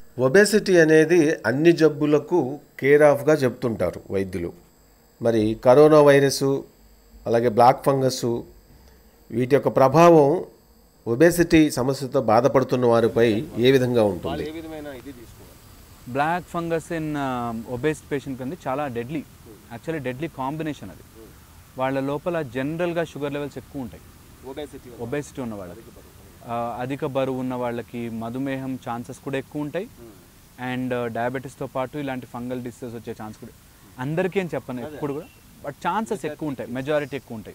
obesity అనేది అన్ని జబ్బులకు కేర్ ఆఫ్గా చెప్తుంటారు వైద్యులు మరి కరోనా వైరస్ అలాగే బ్లాక్ ఫంగస్ వీటి యొక్క ప్రభావం ఒబేసిటీ సమస్యతో బాధపడుతున్న వారిపై ఏ విధంగా ఉంటుంది ఏ విధమైన ఇది తీసుకోవాలి black fungus in obese patient కింద చాలా డెడ్లీ యాక్చువల్లీ డెడ్లీ కాంబినేషన్ అది వాళ్ళ లోపల జనరల్గా షుగర్ లెవెల్స్ ఎక్కువ ఉంటాయి ఒబేసిటీ ఒబేసిటీ ఉన్న వాళ్ళకి ఆ, అధిక బరువు ఉన్న వాళ్ళకి మధుమేహం ఛాన్సెస్ కూడా ఎక్కువ ఉంటాయి అండ్ డయాబెటీస్తో పాటు ఇలాంటి ఫంగల్ డిసీజెస్ వచ్చే ఛాన్స్ కూడా అందరికీ అని చెప్పను ఎప్పుడు కూడా బట్ ఛాన్సెస్ ఎక్కువ ఉంటాయి మెజారిటీ ఎక్కువ ఉంటాయి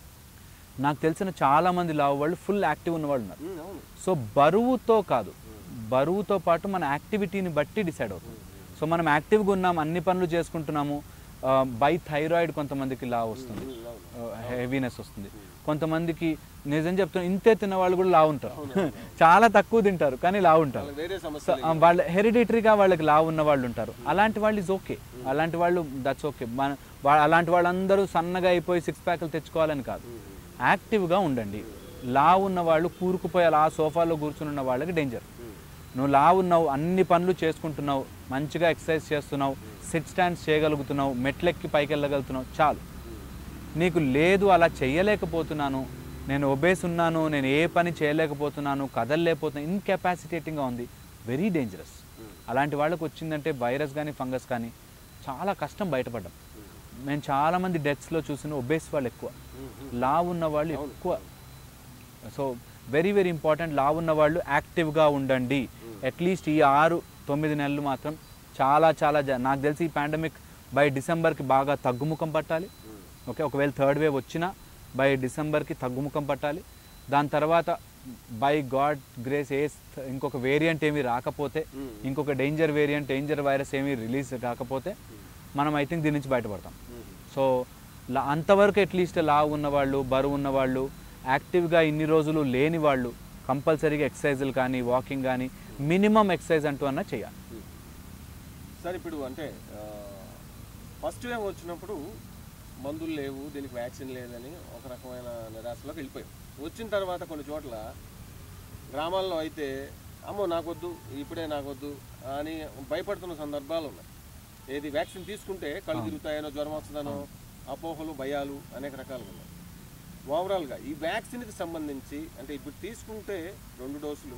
నాకు తెలిసిన చాలా మంది లావు వాళ్ళు ఫుల్ యాక్టివ్ ఉన్న వాళ్ళు ఉన్నారు అవును సో బరువుతో కాదు బరువుతో పాటు మన యాక్టివిటీని బట్టి డిసైడ్ అవుతుంది సో మనం యాక్టివ్గా ఉన్నాం అన్ని పనులు చేసుకుంటున్నాము బై థైరాయిడ్ కొంతమందికి లా వస్తుంది హెవీనెస్ వస్తుంది కొంతమందికి నిజం చెప్తున్నా ఇంతే తిన్న వాళ్ళు కూడా లా ఉంటారు చాలా తక్కువ తింటారు కానీ లా ఉంటారు వేరే సో సమస్య ఆ, వాళ్ళ హెరిడిటరీగా వాళ్ళకి లావు ఉన్న వాళ్ళు ఉంటారు అలాంటి వాళ్ళు ఇస్ ఓకే అలాంటి వాళ్ళు దట్స్ ఓకే మన వా- అలాంటి వాళ్ళందరూ సన్నగా అయిపోయి సిక్స్ ప్యాక్లు తెచ్చుకోవాలని కాదు యాక్టివ్గా ఉండండి లా ఉన్న వాళ్ళు కూరుకుపోయి అలా సోఫాలో కూర్చుని ఉన్న వాళ్ళకి డేంజర్ నువ్వు లా ఉన్నావు అన్ని పనులు చేసుకుంటున్నావు మంచిగా ఎక్సర్సైజ్ చేస్తున్నావు సిట్ స్టాండ్స్ చేయగలుగుతున్నావు మెట్లెక్కి పైకి వెళ్ళగలుగుతున్నావు చాలు నీకు లేదు అలా చేయలేకపోతున్నాను నేను ఒబేస్ ఉన్నాను నేను ఏ పని చేయలేకపోతున్నాను కదలలేకపోతున్నాను ఇన్కెపాసిటేటింగ్గా ఉంది వెరీ డేంజరస్ అలాంటి వాళ్ళకి వచ్చిందంటే వైరస్ కానీ ఫంగస్ కానీ చాలా కష్టం బయటపడడం మేము చాలామంది డెత్స్లో చూసిన ఒబేస్ వాళ్ళు ఎక్కువ లా ఉన్న వాళ్ళు ఎక్కువ సో వెరీ వెరీ ఇంపార్టెంట్ లా ఉన్న వాళ్ళు యాక్టివ్గా ఉండండి అట్లీస్ట్ ఈ ఆరు తొమ్మిది నెలలు మాత్రం చాలా చాలా జా- నాకు తెలిసి ఈ పాండమిక్ బై డిసెంబర్కి బాగా తగ్గుముఖం పట్టాలి ఓకే ఒకవేళ థర్డ్ వేవ్ వచ్చినా బై డిసెంబర్కి తగ్గుముఖం పట్టాలి దాని తర్వాత బై గాడ్ గ్రేస్ ఏ స్థ- ఇంకొక వేరియంట్ ఏమీ రాకపోతే ఇంకొక డేంజర్ వేరియంట్ డేంజర్ వైరస్ ఏమీ రిలీజ్ కాకపోతే మనం ఐ థింక్ దీని నుంచి బయటపడతాం సో లా- అంతవరకు అట్లీస్ట్ లావు ఉన్నవాళ్ళు బరువు ఉన్నవాళ్ళు యాక్టివ్గా ఇన్ని రోజులు లేని వాళ్ళు కంపల్సరీగా ఎక్సర్సైజులు కానీ వాకింగ్ కానీ మినిమం ఎక్సర్సైజ్ అంటూ అన్న చేయాలి సార్ ఇప్పుడు అంటే ఫస్ట్ వేవ్ వచ్చినప్పుడు మందులు లేవు దీనికి వ్యాక్సిన్ లేదని ఒక రకమైన నిరాశలోకి వెళ్ళిపోయాం వచ్చిన తర్వాత కొన్ని చోట్ల గ్రామాల్లో అయితే అమ్మో నాకొద్దు ఇప్పుడే నాకొద్దు అని భయపడుతున్న సందర్భాలు ఉన్నాయి ఏది వ్యాక్సిన్ తీసుకుంటే కళ్ళు తిరుగుతాయనో జ్వరం వస్తుందనో అపోహలు భయాలు అనేక రకాలుగా ఉన్నాయి ఓవరాల్గా ఈ వ్యాక్సిన్కి సంబంధించి అంటే ఇప్పుడు తీసుకుంటే రెండు డోసులు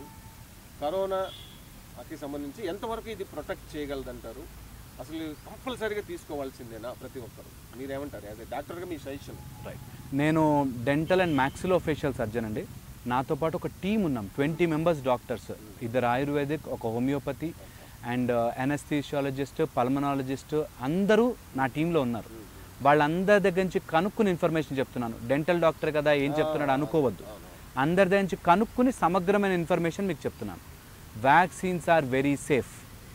కరోనాకి సంబంధించి ఎంతవరకు ఇది ప్రొటెక్ట్ చేయగలదంటారు అసలు కంపల్సరీగా తీసుకోవాల్సిందేనా ప్రతి ఒక్కరు మీరేమంటారు యాజ్ ఏ డాక్టర్గా మీ సజెషన్ రైట్ నేను dental and maxillofacial surgeon అండి నాతో పాటు ఒక టీం ఉన్నాం ట్వంటీ మెంబర్స్ డాక్టర్స్ ఇద్దరు ఆయుర్వేదిక్ ఒక హోమియోపతి అండ్ ఎనస్థిషియాలజిస్ట్ పల్మనాలజిస్ట్ అందరూ నా టీంలో ఉన్నారు వాళ్ళందరి దగ్గర నుంచి కనుక్కుని ఇన్ఫర్మేషన్ చెప్తున్నాను డెంటల్ డాక్టర్ కదా ఏం చెప్తున్నాడు అనుకోవద్దు అందరి దగ్గర నుంచి కనుక్కుని సమగ్రమైన ఇన్ఫర్మేషన్ మీకు చెప్తున్నాను vaccines are very safe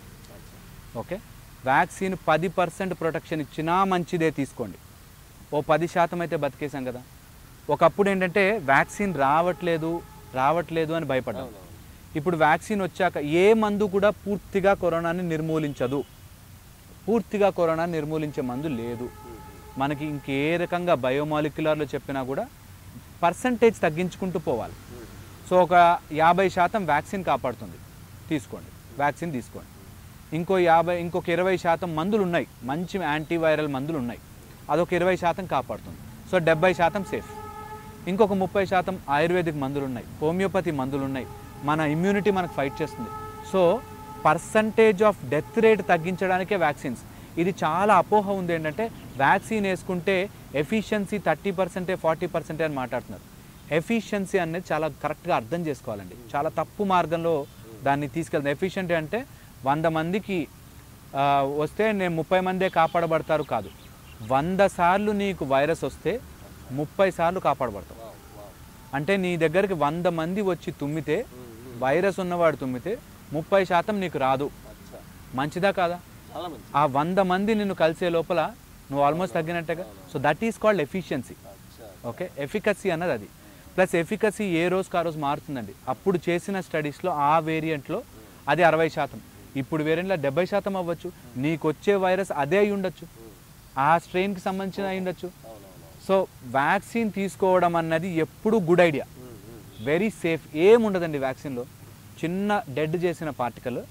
okay vaccine పది పర్సెంట్ ప్రొటెక్షన్ ఇచ్చినా మంచిదే తీసుకోండి ఓ పది శాతం అయితే బతికేసాం కదా ఒకప్పుడు ఏంటంటే వ్యాక్సిన్ రావట్లేదు రావట్లేదు అని భయపడ్డాం ఇప్పుడు వ్యాక్సిన్ వచ్చాక ఏ మందు కూడా పూర్తిగా కరోనాని నిర్మూలించదు పూర్తిగా కరోనా నిర్మూలించే మందు లేదు మనకి ఇంకే రకంగా బయోమాలిక్యులర్లో చెప్పినా కూడా పర్సంటేజ్ తగ్గించుకుంటూ పోవాలి సో ఒక యాభై శాతం వ్యాక్సిన్ కాపాడుతుంది తీసుకోండి వ్యాక్సిన్ తీసుకోండి ఇంకో యాభై ఇంకొక ఇరవై శాతం మందులు ఉన్నాయి మంచి యాంటీవైరల్ మందులు ఉన్నాయి అదొక ఇరవై శాతం కాపాడుతుంది సో డెబ్బై శాతం సేఫ్ ఇంకొక ముప్పై శాతం ఆయుర్వేదిక్ మందులు ఉన్నాయి హోమియోపతి మందులు ఉన్నాయి మన ఇమ్యూనిటీ మనకు ఫైట్ చేస్తుంది so percentage of death rate తగ్గించడానికే వ్యాక్సిన్స్ ఇది చాలా అపోహ ఉంది ఏంటంటే వ్యాక్సిన్ వేసుకుంటే ఎఫిషియన్సీ థర్టీ పర్సెంటే ఫార్టీ పర్సెంటే అని మాట్లాడుతున్నారు ఎఫిషియన్సీ అనేది చాలా కరెక్ట్గా అర్థం చేసుకోవాలండి చాలా తప్పు మార్గంలో దాన్ని తీసుకెళ్తాం ఎఫిషియెంట్ అంటే వంద మందికి ఆ, వస్తే నేను ముప్పై మందే కాపాడబడతారు కాదు వంద సార్లు నీకు వైరస్ వస్తే ముప్పై సార్లు కాపాడబడతావు అంటే నీ దగ్గరికి వంద మంది వచ్చి తుమ్మితే వైరస్ ఉన్నవాడు తుమ్మితే ముప్పై శాతం నీకు రాదు మంచిదా కాదా చాలా మంచి ఆ వంద మంది నిన్ను కలిసే లోపల నువ్వు ఆల్మోస్ట్ తగ్గినట్టుగా so that is called efficiency okay efficacy అన్నది అది ప్లస్ ఎఫికసీ ఏ రోజుకి ఆ రోజు మారుతుందండి అప్పుడు చేసిన స్టడీస్లో ఆ వేరియంట్లో అది అరవై శాతం ఇప్పుడు వేరియంట్లో డెబ్బై శాతం అవ్వచ్చు నీకు వచ్చే వైరస్ అదే అయి ఉండొచ్చు ఆ స్ట్రెయిన్కి సంబంధించిన అయి ఉండొచ్చు సో వ్యాక్సిన్ తీసుకోవడం అన్నది ఎప్పుడు గుడ్ ఐడియా వెరీ సేఫ్ ఏముండదండి వ్యాక్సిన్లో చిన్న డెడ్ చేసిన పార్టికల్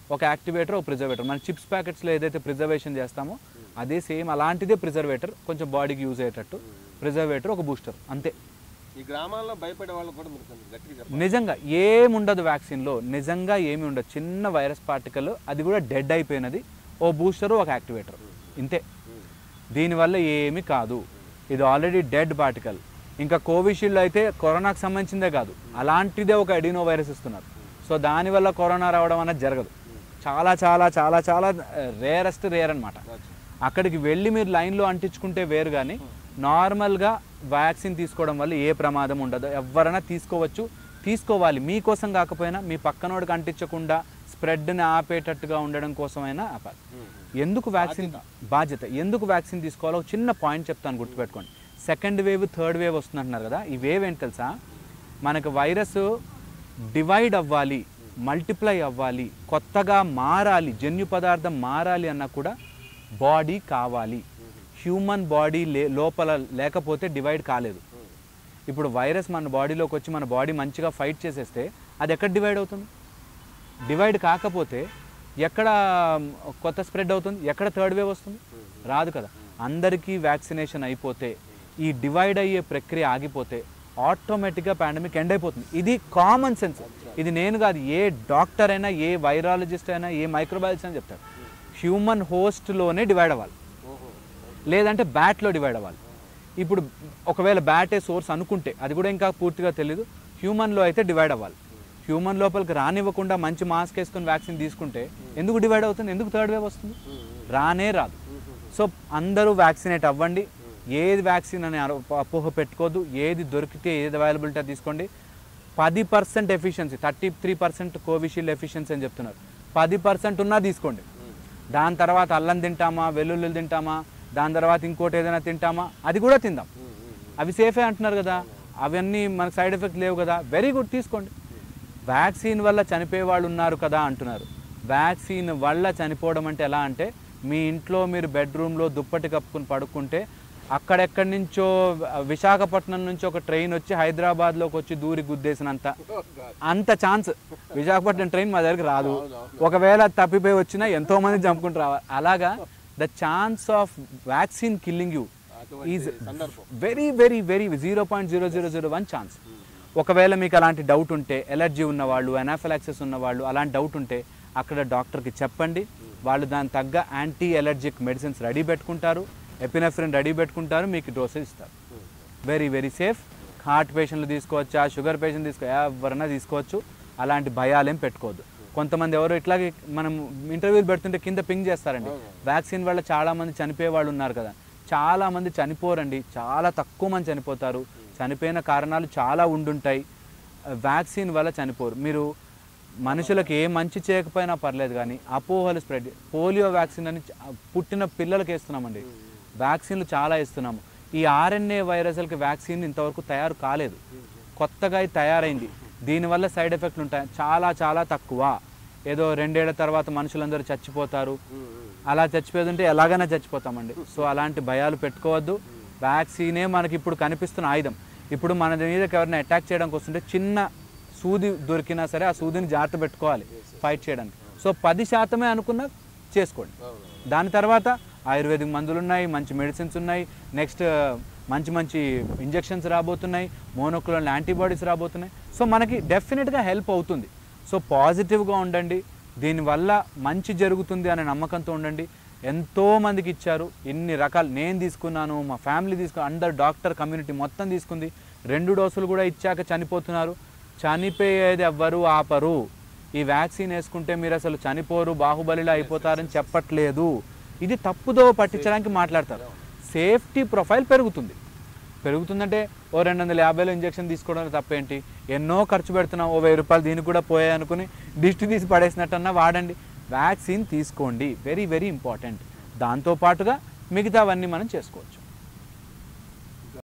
ఒక యాక్టివేటర్ ఒక ప్రిజర్వేటర్ మన చిప్స్ ప్యాకెట్స్లో ఏదైతే ప్రిజర్వేషన్ చేస్తామో అదే సేమ్ అలాంటిదే ప్రిజర్వేటర్ కొంచెం బాడీకి యూజ్ అయ్యేటట్టు ప్రిజర్వేటర్ ఒక బూస్టర్ అంతే ఈ గ్రామాల్లో భయపడే వాళ్ళకి కూడా మీరు కొంచెం గట్టిగా చెప్పాలి నిజంగా ఏముండదు వ్యాక్సిన్లో నిజంగా ఏమి ఉండదు చిన్న వైరస్ పార్టికల్ అది కూడా డెడ్ అయిపోయినది ఓ బూస్టరు ఒక యాక్టివేటర్ ఇంతే దీనివల్ల ఏమీ కాదు ఇది ఆల్రెడీ డెడ్ పార్టికల్ ఇంకా కోవిషీల్డ్ అయితే కరోనాకు సంబంధించిందే కాదు అలాంటిదే ఒక ఎడినో వైరస్ ఇస్తున్నారు సో దానివల్ల కరోనా రావడం అనేది జరగదు చాలా చాలా చాలా చాలా రేరెస్ట్ రేర్ అనమాట అక్కడికి వెళ్ళి మీరు లైన్లో అంటించుకుంటే వేరు కానీ నార్మల్గా వ్యాక్సిన్ తీసుకోవడం వల్ల ఏ ప్రమాదం ఉండదు ఎవరైనా తీసుకోవచ్చు తీసుకోవాలి మీకోసం కాకపోయినా మీ పక్కనోడికి అంటించకుండా స్ప్రెడ్ని ఆపేటట్టుగా ఉండడం కోసమైనా ఆపాలి ఎందుకు వ్యాక్సిన్ బాధ్యత ఎందుకు వ్యాక్సిన్ తీసుకోవాలో ఒక చిన్న పాయింట్ చెప్తాను గుర్తుపెట్టుకోండి సెకండ్ వేవ్ థర్డ్ వేవ్ వస్తుంది అంటున్నారు కదా ఈ వేవ్ ఏంటి తెలుసా మనకు వైరస్ డివైడ్ అవ్వాలి మల్టిప్లై అవ్వాలి కొత్తగా మారాలి జన్యు పదార్థం మారాలి అన్నా కూడా బాడీ కావాలి హ్యూమన్ బాడీ లే లోపల లేకపోతే డివైడ్ కాలేదు ఇప్పుడు వైరస్ మన బాడీలోకి వచ్చి మన బాడీ మంచిగా ఫైట్ చేసేస్తే అది ఎక్కడ డివైడ్ అవుతుంది డివైడ్ కాకపోతే ఎక్కడ కొత్త స్ప్రెడ్ అవుతుంది ఎక్కడ థర్డ్ వేవ్ వస్తుంది రాదు కదా అందరికీ వ్యాక్సినేషన్ అయిపోతే ఈ డివైడ్ అయ్యే ప్రక్రియ ఆగిపోతే ఆటోమేటిక్గా పాండమిక్ ఎండ్ అయిపోతుంది ఇది కామన్ సెన్స్ ఇది నేను కాదు ఏ డాక్టర్ అయినా ఏ వైరాలజిస్ట్ అయినా ఏ మైక్రోబయాలజిస్ట్ అయినా చెప్తారు హ్యూమన్ హోస్ట్లోనే డివైడ్ అవ్వాలి లేదంటే బ్యాట్లో డివైడ్ అవ్వాలి ఇప్పుడు ఒకవేళ బ్యాటే సోర్స్ అనుకుంటే అది కూడా ఇంకా పూర్తిగా తెలియదు హ్యూమన్లో అయితే డివైడ్ అవ్వాలి హ్యూమన్ లోపలికి రానివ్వకుండా మంచి మాస్క్ వేసుకొని వ్యాక్సిన్ తీసుకుంటే ఎందుకు డివైడ్ అవుతుంది ఎందుకు థర్డ్ వేవ్ వస్తుంది రానే రాదు సో అందరూ వ్యాక్సినేట్ అవ్వండి ఏది వ్యాక్సిన్ అని అర- అపోహ పెట్టుకోవద్దు ఏది దొరికితే ఏది అవైలబిలిటీ తీసుకోండి పది percent efficiency thirty three percent Covishield efficiency అని చెప్తున్నారు పది పర్సెంట్ ఉన్నా తీసుకోండి దాని తర్వాత అల్లం తింటామా వెల్లుల్లి తింటామా దాని తర్వాత ఇంకోటి ఏదైనా తింటామా అది కూడా తిందాం అవి సేఫే అంటున్నారు కదా అవన్నీ మనకు సైడ్ ఎఫెక్ట్ లేవు కదా వెరీ గుడ్ తీసుకోండి వ్యాక్సిన్ వల్ల చనిపోయే వాళ్ళు ఉన్నారు కదా అంటున్నారు వ్యాక్సిన్ వల్ల చనిపోవడం అంటే ఎలా అంటే మీ ఇంట్లో మీరు బెడ్రూమ్లో దుప్పటి కప్పుకుని పడుకుంటే అక్కడెక్కడి నుంచో విశాఖపట్నం నుంచి ఒక ట్రైన్ వచ్చి హైదరాబాద్లోకి వచ్చి దూరి గుద్దేసినంత అంత ఛాన్స్ విశాఖపట్నం ట్రైన్ మా దగ్గరికి రాదు ఒకవేళ తప్పిపోయి వచ్చినా ఎంతో మంది చంపుకుంటూ రావాలి అలాగా the chance of vaccine killing you is very very very zero point zero zero zero one chance ఒకవేళ మీకు అలాంటి డౌట్ ఉంటే ఎలర్జీ ఉన్నవాళ్ళు ఎనాఫిలాక్సిస్ ఉన్నవాళ్ళు అలాంటి డౌట్ ఉంటే అక్కడ డాక్టర్కి చెప్పండి వాళ్ళు దాని తగ్గ యాంటీ ఎలర్జిక్ మెడిసిన్స్ రెడీ పెట్టుకుంటారు ఎపినెఫ్రిన్ రెడీ పెట్టుకుంటారు మీకు డోసేజ్ ఇస్తారు వెరీ వెరీ సేఫ్ హార్ట్ పేషెంట్లు తీసుకోవచ్చా షుగర్ పేషెంట్ తీసుకో ఎవరైనా తీసుకోవచ్చు అలాంటి భయాలేం పెట్టుకోవద్దు కొంతమంది ఎవరు ఇట్లాగే మనం ఇంటర్వ్యూలు పెడుతుంటే కింద పింగ్ చేస్తారండి వ్యాక్సిన్ వల్ల చాలా మంది చనిపోయే వాళ్ళు ఉన్నారు కదా చాలా మంది చనిపోరండి చాలా తక్కువ మంది చనిపోతారు చనిపోయిన కారణాలు చాలా ఉండుంటాయి వ్యాక్సిన్ వల్ల చనిపోరు మీరు మనుషులకు ఏ మంచి చేయకపోయినా పర్లేదు కానీ అపోహలు స్ప్రెడ్ పోలియో వ్యాక్సిన్ అని చ- పుట్టిన పిల్లలకి వేస్తున్నామండి వ్యాక్సిన్లు చాలా ఇస్తున్నాము ఈ ఆర్ఎన్ఏ వైరస్లకి వ్యాక్సిన్ ఇంతవరకు తయారు కాలేదు కొత్తగా ఇది తయారైంది దీనివల్ల సైడ్ ఎఫెక్ట్లు ఉంటాయి చాలా చాలా తక్కువ ఏదో రెండేళ్ల తర్వాత మనుషులందరూ చచ్చిపోతారు అలా చచ్చిపోతుంటే ఎలాగైనా చచ్చిపోతామండి సో అలాంటి భయాలు పెట్టుకోవద్దు వ్యాక్సినే మనకి ఇప్పుడు కనిపిస్తున్న ఆయుధం ఇప్పుడు మన మీదకి ఎవరైనా అటాక్ చేయడానికి వస్తుంటే చిన్న సూది దొరికినా సరే ఆ సూదిని జాగ్రత్త పెట్టుకోవాలి ఫైట్ చేయడానికి సో పది శాతమే అనుకున్నా చేసుకోండి దాని తర్వాత ఆయుర్వేదిక్ మందులు ఉన్నాయి మంచి మెడిసిన్స్ ఉన్నాయి నెక్స్ట్ మంచి మంచి ఇంజెక్షన్స్ రాబోతున్నాయి మోనోక్లోనల్ యాంటీబాడీస్ రాబోతున్నాయి సో మనకి డెఫినెట్గా హెల్ప్ అవుతుంది సో పాజిటివ్గా ఉండండి దీనివల్ల మంచి జరుగుతుంది అనే నమ్మకంతో ఉండండి ఎంతో మందికి ఇచ్చారు ఇన్ని రకాలు నేను తీసుకున్నాను మా ఫ్యామిలీ తీసుకు అందరు డాక్టర్ కమ్యూనిటీ మొత్తం తీసుకుంది రెండు డోసులు కూడా ఇచ్చాక చనిపోతున్నారు చనిపోయేది ఎవ్వరు ఆపరు ఈ వ్యాక్సిన్ వేసుకుంటే మీరు అసలు చనిపోరు బాహుబలిలా అయిపోతారని చెప్పట్లేదు ఇది తప్పుదో పట్టించడానికి మాట్లాడతారు సేఫ్టీ ప్రొఫైల్ పెరుగుతుంది పెరుగుతుందంటే ఓ రెండు వందల యాభైలో ఇంజక్షన్ తీసుకోవడం తప్పేంటి ఎన్నో ఖర్చు పెడుతున్నాం ఓ వెయ్యి రూపాయలు దీనికి కూడా పోయాయి అనుకుని దిష్టి తీసి పడేసినట్టన్నా వాడండి వ్యాక్సిన్ తీసుకోండి వెరీ వెరీ ఇంపార్టెంట్ దాంతోపాటుగా మిగతావన్నీ మనం చేసుకోవచ్చు